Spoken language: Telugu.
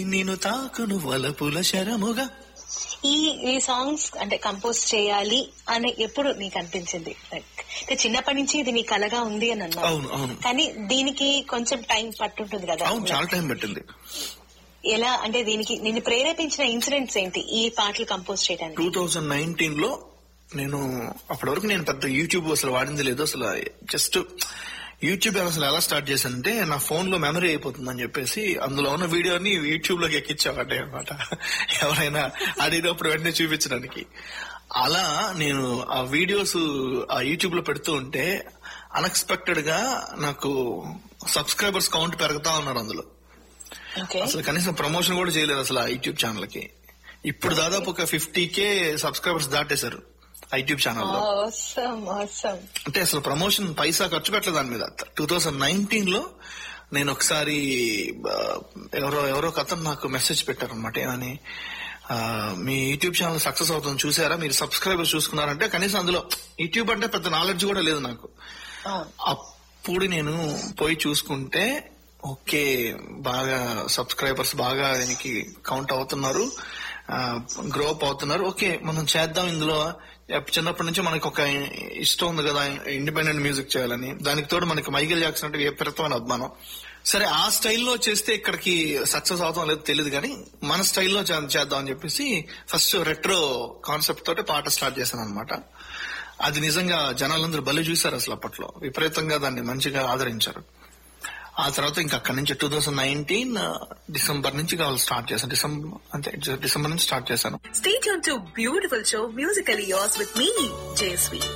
నేను తాకును వలపుల శరముగా ఈ ఈ సాంగ్స్ అంటే కంపోజ్ చేయాలి అని ఎప్పుడు నీకు అనిపించింది లైక్ అంటే చిన్నప్పటి నుంచి ఇది నీ కలగా ఉంది అని అన్నావు అవును అవును కానీ దీనికి కొంచెం టైం పట్టుంటుంది కదా అవును చాలా టైం పట్టింది ఎలా అంటే దీనికి నిన్ను ప్రేరేపించిన ఇన్సిడెంట్స్ ఏంటి ఈ పాటలు కంపోజ్ చేయడానికి టూ థౌజండ్ నైన్టీన్ లో నేను అప్పటి వరకు నేను పెద్ద యూట్యూబ్ అసలు వాడింది లేదు అసలు జస్ట్ యూట్యూబ్ అసలు ఎలా స్టార్ట్ చేశానంటే నా ఫోన్ లో మెమరీ అయిపోతుందని చెప్పేసి అందులో ఉన్న వీడియోని యూట్యూబ్ లోకి ఎక్కించామంటే అనమాట ఎవరైనా అడిగినప్పుడు వెంటనే చూపించడానికి అలా నేను ఆ వీడియోస్ ఆ యూట్యూబ్ లో పెడుతూ ఉంటే అన్ఎక్స్పెక్టెడ్ గా నాకు సబ్స్క్రైబర్స్ కౌంట్ పెరుగుతా ఉన్నారు అందులో ఓకే అసలు కనీసం ప్రమోషన్ కూడా చేయలేదు అసలు ఆ యూట్యూబ్ ఛానల్ కి ఇప్పుడు దాదాపు ఒక ఫిఫ్టీ కే సబ్స్క్రైబర్స్ దాటేశారు ఆ యూట్యూబ్ ఛానల్లో అవసరం అవసరం అంటే అసలు ప్రమోషన్ పైసా ఖర్చు పెట్టలేదు దాని మీద టూ థౌజండ్ నైన్టీన్ లో నేను ఒకసారి ఆ, ఎవరో ఎవరో ఒక అతను నాకు మెసేజ్ పెట్టారనమాట ఏమని ఆ, మీ యూట్యూబ్ ఛానల్ సక్సెస్ అవుతుంది చూసారా మీరు సబ్స్క్రైబర్స్ చూసుకున్నారంటే కనీసం అందులో యూట్యూబ్ అంటే పెద్ద నాలెడ్జ్ కూడా లేదు నాకు అవును అప్పుడు నేను పోయి చూసుకుంటే ఓకే బాగా సబ్స్క్రైబర్స్ బాగా దీనికి కౌంట్ అవుతున్నారు గ్రో అప్ అవుతున్నారు ఓకే మనం చేద్దాం ఇందులో చిన్నప్పటి నుంచి మనకి ఒక ఇష్టం ఉంది కదా ఇండిపెండెంట్ మ్యూజిక్ చేయాలని దానికి తోడు మనకి మైకేల్ జాక్సన్ అంటే విపరీతమైన అభిమానం సరే ఆ స్టైల్లో చేస్తే ఇక్కడికి సక్సెస్ అవుతాం లేదో తెలియదు కానీ మన స్టైల్లో చే- చేద్దాం అని చెప్పేసి ఫస్ట్ రెట్రో కాన్సెప్ట్ తోటి పాట స్టార్ట్ చేశాను అనమాట అది నిజంగా జనాలందరూ బలి చూశారు అసలు అప్పట్లో విపరీతంగా దాన్ని మంచిగా ఆదరించారు ఆ తర్వాత ఇంకా అక్కడి నుంచి టూ థౌసండ్ నైన్టీన్ డిసెంబర్ నుంచి కావాలి స్టార్ట్ చేశాను డిసెంబర్ అంతే డిసెంబర్ నుంచి స్టార్ట్ చేశాను Stay tuned to Beautiful Show Musically Yours with me, Jay Sweet.